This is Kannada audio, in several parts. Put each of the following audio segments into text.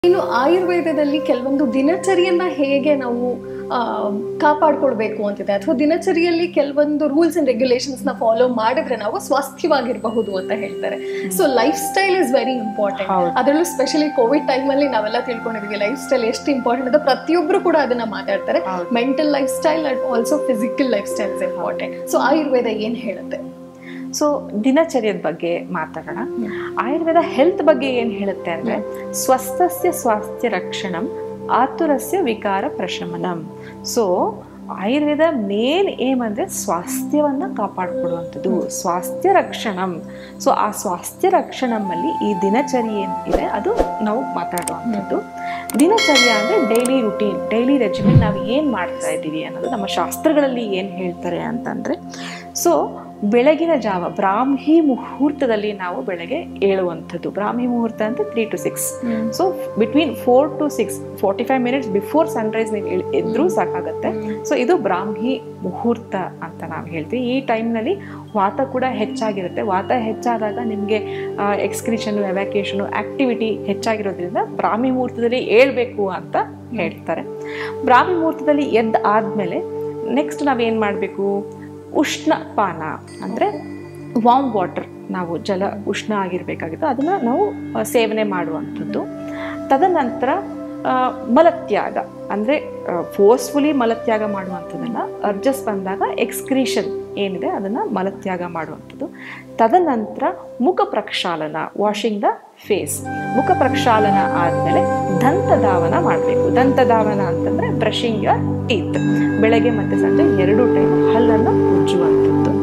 ಇನ್ನು ಆಯುರ್ವೇದದಲ್ಲಿ ಕೆಲವೊಂದು ದಿನಚರಿಯನ್ನ ಹೇಗೆ ನಾವು ಆ, ಕಾಪಾಡ್ಕೊಳ್ಬೇಕು ಅಂತಿದೆ ಅಥವಾ ದಿನಚರಿಯಲ್ಲಿ ಕೆಲವೊಂದು ರೂಲ್ಸ್ ಅಂಡ್ ರೆಗ್ಯುಲೇಷನ್ಸ್ ನ ಫಾಲೋ ಮಾಡಿದ್ರೆ ನಾವು ಸ್ವಾಸ್ಥ್ಯವಾಗಿರಬಹುದು ಅಂತ ಹೇಳ್ತಾರೆ so lifestyle is very important ಹೌದು. ಅದರಲ್ಲೂ ಸ್ಪೆಷಲಿ ಕೋವಿಡ್ ಟೈಮ್ ಅಲ್ಲಿ ನಾವೆಲ್ಲ ತಿಳ್ಕೊಂಡಿದೀವಿ ಲೈಫ್ ಸ್ಟೈಲ್ ಎಷ್ಟು ಇಂಪಾರ್ಟೆಂಟ್ ಅಂತ ಪ್ರತಿಯೊಬ್ರು ಕೂಡ ಅದನ್ನ ಮಾತಾಡ್ತಾರೆ ಹೌದು. Mental lifestyle and also physical lifestyle is important so Ayurveda ಏನ್ ಹೇಳುತ್ತೆ ಸೊ ದಿನಚರ್ಯದ ಬಗ್ಗೆ ಮಾತಾಡೋಣ ಆಯುರ್ವೇದ ಹೆಲ್ತ್ ಬಗ್ಗೆ ಏನು ಹೇಳುತ್ತೆ ಅಂದ್ರೆ ಸ್ವಸ್ಥಸ್ಯ ಸ್ವಾಸ್ಥ್ಯ ರಕ್ಷಣಂ ಆತುರಸ್ಯ ವಿಕಾರ ಪ್ರಶಮನಂ ಸೊ ಆಯುರ್ವೇದ ಮೇನ್ ಏಮ್ ಅಂದ್ರೆ ಸ್ವಾಸ್ಥ್ಯವನ್ನ ಕಾಪಾಡಿಕೊಡುವಂಥದ್ದು ಸ್ವಾಸ್ಥ್ಯ ರಕ್ಷಣಂ ಸೊ ಆ ಸ್ವಾಸ್ಥ್ಯ ರಕ್ಷಣಮಲ್ಲಿ ಈ ದಿನಚರಿ ಏನಿದೆ ಅದು ನಾವು ಮಾತಾಡುವಂಥದ್ದು ದಿನಚರ್ಯ ಅಂದ್ರೆ ಡೈಲಿ ರುಟೀನ್ ಡೈಲಿ ರೆಜಿಮೆಂಟ್ ನಾವು ಏನು ಮಾಡ್ತಾ ಇದ್ದೀವಿ ಅನ್ನೋದು ನಮ್ಮ ಶಾಸ್ತ್ರಗಳಲ್ಲಿ ಏನು ಹೇಳ್ತಾರೆ ಅಂತಂದ್ರೆ ಸೊ ಬೆಳಗಿನ ಜಾವ ಬ್ರಾಹ್ಮಿ ಮುಹೂರ್ತದಲ್ಲಿ ನಾವು ಬೆಳಗ್ಗೆ ಏಳುವಂಥದ್ದು ಬ್ರಾಹ್ಮಿ ಮುಹೂರ್ತ ಅಂತ three to six so between four to six forty five minutes before sunrise ನೀವು ಎಳ್- ಎದ್ರೂ ಸಾಕಾಗತ್ತೆ ಸೊ ಇದು ಬ್ರಾಹ್ಮಿ ಮುಹೂರ್ತ ಅಂತ ನಾವು ಹೇಳ್ತೀವಿ ಈ ಟೈಮ್ನಲ್ಲಿ ವಾತ ಕೂಡ ಹೆಚ್ಚಾಗಿರುತ್ತೆ ವಾತ ಹೆಚ್ಚಾದಾಗ ನಿಮಗೆ ಎಕ್ಸ್ಕ್ರಿಷನು ಎವ್ಯಾಕ್ಯೂಷನು ಆಕ್ಟಿವಿಟಿ ಹೆಚ್ಚಾಗಿರೋದ್ರಿಂದ ಬ್ರಾಹ್ಮಿ ಮುಹೂರ್ತದಲ್ಲಿ ಏಳಬೇಕು ಅಂತ ಹೇಳ್ತಾರೆ ಬ್ರಾಹ್ಮಿ ಮುಹೂರ್ತದಲ್ಲಿ ಎದ್ದ ಆದಮೇಲೆ ನೆಕ್ಸ್ಟ್ ನಾವೇನು ಮಾಡಬೇಕು ಉಷ್ಣ ಪಾನ ಅಂದರೆ ವಾಮ್ ವಾಟರ್ ನಾವು ಜಲ ಉಷ್ಣ ಆಗಿರಬೇಕಾಗಿತ್ತು ಅದನ್ನು ನಾವು ಆ, ಸೇವನೆ ಮಾಡುವಂಥದ್ದು ತದನಂತರ ಆ, ಮಲತ್ಯಾಗ ಅಂದರೆ ಫೋರ್ಸ್ಫುಲಿ ಮಲತ್ಯಾಗ ಮಾಡುವಂಥದ್ದನ್ನು ಅರ್ಜಸ್ ಬಂದಾಗ ಎಕ್ಸ್ಕ್ರೀಷನ್ ಏನಿದೆ ಅದನ್ನು ಮಲತ್ಯಾಗ ಮಾಡುವಂಥದ್ದು ತದನಂತರ ಮುಖ ಪ್ರಕ್ಷಾಲನ ವಾಷಿಂಗ್ ದ ಫೇಸ್ ಮುಖ ಪ್ರಕ್ಷಾಲನ ಆದಮೇಲೆ ದಂತಧಾವನ ಮಾಡಬೇಕು ದಂತಧಾವನ ಅಂತಂದರೆ ಬ್ರಷಿಂಗ್ ಯರ್ ಟೀತ್ ಬೆಳಗ್ಗೆ ಮತ್ತು ಸಂಜೆ ಎರಡು ಟೈಮ್ ಹಲ್ಲನ್ನು ಉಜ್ಜುವಂಥದ್ದು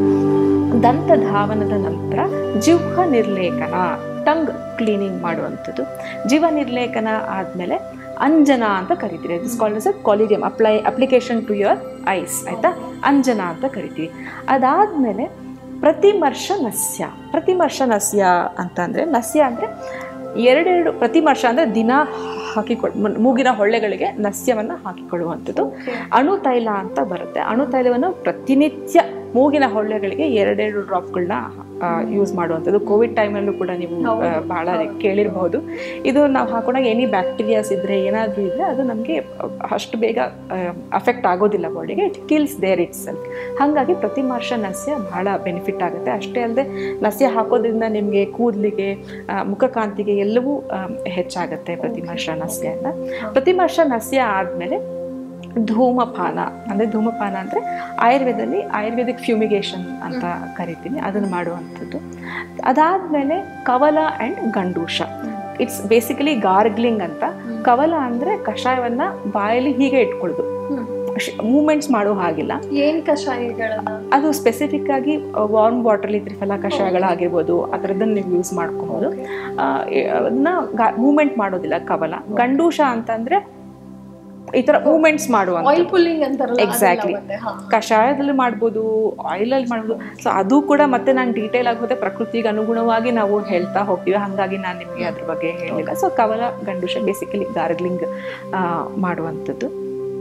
ದಂತಧಾವನದ ನಂತರ ಜಿಹ್ವ ನಿರ್ಲೇಖನ ಟಂಗ್ ಕ್ಲೀನಿಂಗ್ ಮಾಡುವಂಥದ್ದು ಜೀವ ನಿರ್ಲೇಖನ ಆದಮೇಲೆ ಅಂಜನ ಅಂತ ಕರಿತೀವಿ this called as collyrium apply application to your eyes ಆಯಿತಾ ಅಂಜನ ಅಂತ ಕರಿತೀವಿ ಅದಾದಮೇಲೆ ಪ್ರತಿಮರ್ಶ ನಸ್ಯ ಪ್ರತಿಮರ್ಶ ನಸ್ಯ ಅಂತಂದರೆ ನಸ್ಯ ಅಂದರೆ ಎರಡೆರಡು ಪ್ರತಿಮರ್ಶ ಅಂದರೆ ದಿನ ಹಾಕಿಕೊಳ್ ಮ- ಮೂಗಿನ ಹೊಳ್ಳೆಗಳಿಗೆ ನಸ್ಯವನ್ನು ಹಾಕಿಕೊಳ್ಳುವಂಥದ್ದು ಅಣು ತೈಲ ಅಂತ ಬರುತ್ತೆ ಅಣು ತೈಲವನ್ನು ಪ್ರತಿನಿತ್ಯ ಮೂಗಿನ ಹೊಳ್ಳೆಗಳಿಗೆ ಎರಡೆರಡು ಡ್ರಾಪ್ಗಳನ್ನ ಯೂಸ್ ಮಾಡುವಂಥದ್ದು ಕೋವಿಡ್ ಟೈಮಲ್ಲೂ ಕೂಡ ನೀವು ಆ, ಬಹಳ ಕೇಳಿರಬಹುದು ಇದು ನಾವು ಹಾಕೊಂಡಾಗ ಎನಿ ಬ್ಯಾಕ್ಟೀರಿಯಾಸ್ ಇದ್ದರೆ ಏನಾದರೂ ಇದ್ದರೆ ಅದು ನಮಗೆ ಅಷ್ಟು ಬೇಗ ಅಫೆಕ್ಟ್ ಆಗೋದಿಲ್ಲ ಬಾಡಿಗೆ ಇಟ್ ಕಿಲ್ಸ್ ದೇರ್ ಇಟ್ಸ್ ಹಾಗಾಗಿ ಪ್ರತಿಮರ್ಶ ನಸ್ಯ ಬಹಳ ಬೆನಿಫಿಟ್ ಆಗುತ್ತೆ ಅಷ್ಟೇ ಅಲ್ಲದೆ ನಸ್ಯ ಹಾಕೋದ್ರಿಂದ ನಿಮಗೆ ಕೂದಲಿಗೆ ಮುಖಕಾಂತಿಗೆ ಎಲ್ಲವೂ ಆ, ಹೆಚ್ಚಾಗುತ್ತೆ ಪ್ರತಿಮರ್ಶ ನಸ್ಯ ಅಂತ ಪ್ರತಿಮರ್ಶ ನಸ್ಯ ಆದಮೇಲೆ ಧೂಮಪಾನ ಅಂದರೆ ಧೂಮಪಾನ ಅಂದರೆ ಆಯುರ್ವೇದದಲ್ಲಿ ಆಯುರ್ವೇದಿಕ್ ಫ್ಯೂಮಿಗೇಷನ್ ಅಂತ ಕರಿತೀವಿ ಅದನ್ನು ಮಾಡುವಂಥದ್ದು ಅದಾದಮೇಲೆ ಕವಲ ಆ್ಯಂಡ್ ಗಂಡೂಷ ಇಟ್ಸ್ ಬೇಸಿಕಲಿ ಗಾರ್ಗ್ಲಿಂಗ್ ಅಂತ ಕವಲ ಅಂದರೆ ಕಷಾಯವನ್ನು ಬಾಯಲ್ಲಿ ಹೀಗೆ ಇಟ್ಕೊಳ್ಳೋದು ಮೂಮೆಂಟ್ಸ್ ಮಾಡೋ ಹಾಗಿಲ್ಲ ಏನ್ ಕಷಾಯಗಳನ್ನ ಅದು ಸ್ಪೆಸಿಫಿಕ್ ಆಗಿ ವಾರ್ಮ್ ವಾಟರ್ಲಿ ತ್ರಿಫಲ ಕಷಾಯಗಳಾಗಿರ್ಬೋದು ಆ ಥರದ್ದನ್ನು ನೀವು ಯೂಸ್ ಮಾಡ್ಕೊಬೋದು ಆ, ಎ- ಅದನ್ನ ಮೂಮೆಂಟ್ ಮಾಡೋದಿಲ್ಲ ಕವಲ ಗಂಡೂಷ ಅಂತಂದ್ರೆ ಈ ಥರ ಮೂಮೆಂಟ್ಸ್ ಮಾಡುವಂಥ ಆಯಿಲ್ ಪುಲ್ಲಿಂಗ್ ಅಂತಾರಲ್ಲ Exactly. ಅದೆಲ್ಲ ಬಂದೆ, ಹಾ. ಕಷಾಯದಲ್ಲಿ ಮಾಡ್ಬೋದು ಆಯಿಲಲ್ಲಿ ಮಾಡ್ಬೋದು ಸೊ ಅದು ಕೂಡ ಮತ್ತೆ ನಾನು ಡೀಟೇಲ್ ಆಗಿ ಹೋದ್ರೆ ಪ್ರಕೃತಿಗೆ ಅನುಗುಣವಾಗಿ ನಾವು ಹೇಳ್ತಾ ಹೋಗ್ತೀವಿ ಹಾಗಾಗಿ ನಾನು ನಿಮಗೆ ಅದ್ರ ಬಗ್ಗೆ ಹೇಳಿಲ್ಲ ಸೊ ಕವಲ ಗಂಡುಷ ಬೇಸಿಕಲಿ ಗಾರ್ಗ್ಲಿಂಗ್ ಮಾಡುವಂಥದ್ದು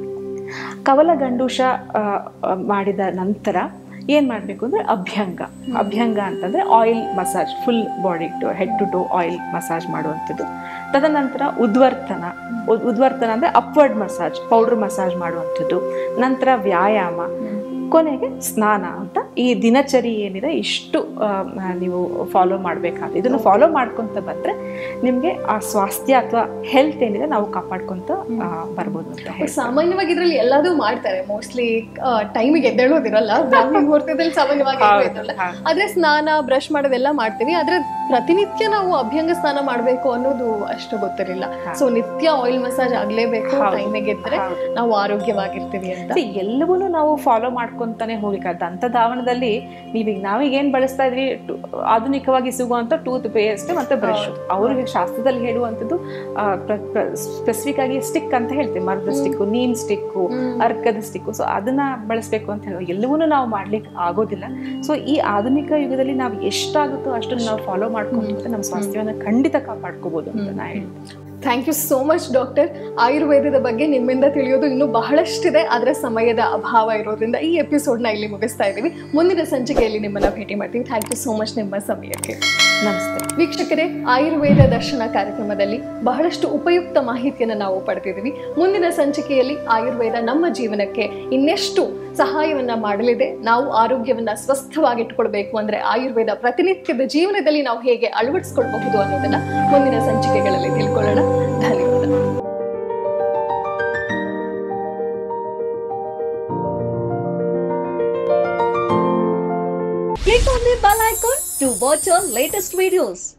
ಕವಲ ಗಂಡುಷ ಆ, ಆ, ಮಾಡಿದ ನಂತರ ಏನು ಮಾಡಬೇಕು ಅಂದರೆ ಅಭ್ಯಂಗ ಅಭ್ಯಂಗ ಅಂತಂದರೆ oil massage full body to head to to oil massage ಮಾಡುವಂಥದ್ದು ತದನಂತರ ಉದ್ವರ್ತನ ಉದ್- ಉದ್ವರ್ತನ ಅಂದರೆ ಅಪ್ವರ್ಡ್ ಮಸಾಜ್ ಪೌಡರ್ ಮಸಾಜ್ ಮಾಡುವಂಥದ್ದು ನಂತರ ವ್ಯಾಯಾಮ ಕೊನೆಗೆ ಸ್ನಾನ ಅಂತ ಈ ದಿನಚರಿ ಏನಿದೆ ಇಷ್ಟು ಆ, ನೀವು ಫಾಲೋ ಮಾಡಬೇಕಾದ್ರೆ ಇದನ್ನು ಫಾಲೋ ಮಾಡ್ಕೊತ ಬಂದರೆ ನಿಮಗೆ ಆ ಸ್ವಾಸ್ಥ್ಯ ಅಥವಾ ಹೆಲ್ತ್ ಏನಿದೆ ನಾವು ಕಾಪಾಡ್ಕೊತ ಆ, ಬರ್ಬೋದು ಅಂತ ಹೇಳಿ ಸಾಮಾನ್ಯವಾಗಿ ಇದ್ರಲ್ಲಿ ಎಲ್ಲದೂ ಮಾಡ್ತಾರೆ ಮೋಸ್ಟ್ಲಿ ಟೈಮಿಗೆ ಎದ್ದೇಳೋದಿರಲ್ಲ ಬ್ರಾಹ್ಮಿ ಮುಹೂರ್ತದಲ್ಲಿ ಸಾಮಾನ್ಯವಾಗಿ ಏನೂ ಹೌದು, ಎದ್ದೇಳಲ್ಲ. ಹೌದು. ಆದ್ರೆ ಸ್ನಾನ ಬ್ರಷ್ ಮಾಡೋದೆಲ್ಲ ಮಾಡ್ತೀವಿ ಆದ್ರೆ ಪ್ರತಿನಿತ್ಯ ನಾವು ಅಭ್ಯಂಗ ಸ್ನಾನ ಮಾಡ್ಬೇಕು ಅನ್ನೋದು ಅಷ್ಟು ಗೊತ್ತಿರಲಿಲ್ಲ ಸೊ ನಿತ್ಯ ಆಯಿಲ್ ಮಸಾಜ್ ಆಗ್ಲೇಬೇಕು ಹೌದು. ಟೈಮಿಗೆ ಇದ್ರೆ ಹೌದು. ನಾವು ಆರೋಗ್ಯವಾಗಿರ್ತೀವಿ ಅಂತ See, ಎಲ್ಲವೂ ನಾವು ಫಾಲೋ ಮಾಡ್ಕೊಂತಾನೆ ಹೋಗ್ಲಿಕ್ಕೆ ದಂತಧಾವನದಲ್ಲಿ ನೀವೀಗ ನಾವೀಗ ಏನ್ ಬಳಸ್ತಾ ಇದ್ವಿ ಟು- ಆಧುನಿಕವಾಗಿ ಸಿಗುವಂತ ಟೂತ್ ಪೇಸ್ಟ್ ಮತ್ತೆ ಬ್ರಷ್ ಅವ್ರಿಗೆ ಶಾಸ್ತ್ರದಲ್ಲಿ ಹೇಳುವಂಥದ್ದು ಸ್ಪೆಸಿಫಿಕ್ ಆಗಿ ಸ್ಟಿಕ್ ಅಂತ ಹೇಳ್ತೀವಿ ಮರದ ಸ್ಟಿಕ್ಕು ನೀಮ್ ಸ್ಟಿಕ್ಕು ಅರ್ಕದ ಸ್ಟಿಕ್ಕು ಸೊ ಅದನ್ನ ಬಳಸಬೇಕು ಅಂತ ಹೇಳುವ ಎಲ್ಲವೂ ನಾವು ಮಾಡ್ಲಿಕ್ಕೆ ಆಗೋದಿಲ್ಲ ಸೊ ಈ ಆಧುನಿಕ ಯುಗದಲ್ಲಿ ನಾವು ಎಷ್ಟಾಗುತ್ತೋ ಅಷ್ಟನ್ನು ನಾವು ಫಾಲೋ ಮಾಡ್ಕೊಂಡು ನಮ್ಮ ಸ್ವಾಸ್ಥ್ಯವನ್ನು ಖಂಡಿತ ಕಾಪಾಡ್ಕೋಬಹುದು ಅಂತ ನಾ ಹೇಳ್ತೀನಿ thank you so much doctor ಆಯುರ್ವೇದದ ಬಗ್ಗೆ ನಿಮ್ಮಿಂದ ತಿಳಿಯೋದು ಇನ್ನೂ ಬಹಳಷ್ಟಿದೆ ಆದರೆ ಸಮಯದ ಅಭಾವ ಇರೋದ್ರಿಂದ ಈ ಎಪಿಸೋಡ್ನ ಇಲ್ಲಿ ಮುಗಿಸ್ತಾ ಇದ್ದೀವಿ ಮುಂದಿನ ಸಂಚಿಕೆಯಲ್ಲಿ ನಿಮ್ಮನ್ನ ಭೇಟಿ ಮಾಡ್ತೀವಿ ಥ್ಯಾಂಕ್ ಯು ಸೋ ಮಚ್ ನಿಮ್ಮ ಸಮಯಕ್ಕೆ ನಮಸ್ತೆ ವೀಕ್ಷಕರೇ ಆಯುರ್ವೇದ ದರ್ಶನ ಕಾರ್ಯಕ್ರಮದಲ್ಲಿ ಬಹಳಷ್ಟು ಉಪಯುಕ್ತ ಮಾಹಿತಿಯನ್ನು ನಾವು ಪಡೆದಿದ್ದೀವಿ ಮುಂದಿನ ಸಂಚಿಕೆಯಲ್ಲಿ ಆಯುರ್ವೇದ ನಮ್ಮ ಜೀವನಕ್ಕೆ ಇನ್ನೆಷ್ಟು ಸಹಾಯವನ್ನ ಮಾಡಲಿದೆ ನಾವು ಆರೋಗ್ಯವನ್ನ ಸ್ವಸ್ಥವಾಗಿಟ್ಕೊಳ್ಬೇಕು ಅಂದ್ರೆ ಆಯುರ್ವೇದ ಪ್ರತಿನಿತ್ಯದ ಜೀವನದಲ್ಲಿ ನಾವು ಹೇಗೆ ಅಳವಡಿಸ್ಕೊಳ್ಬಹುದು ಅನ್ನೋದನ್ನ ಮುಂದಿನ ಸಂಚಿಕೆಗಳಲ್ಲಿ ತಿಳ್ಕೊಳ್ಳೋಣ ಧನ್ಯವಾದ Click on the bell icon to watch our latest videos.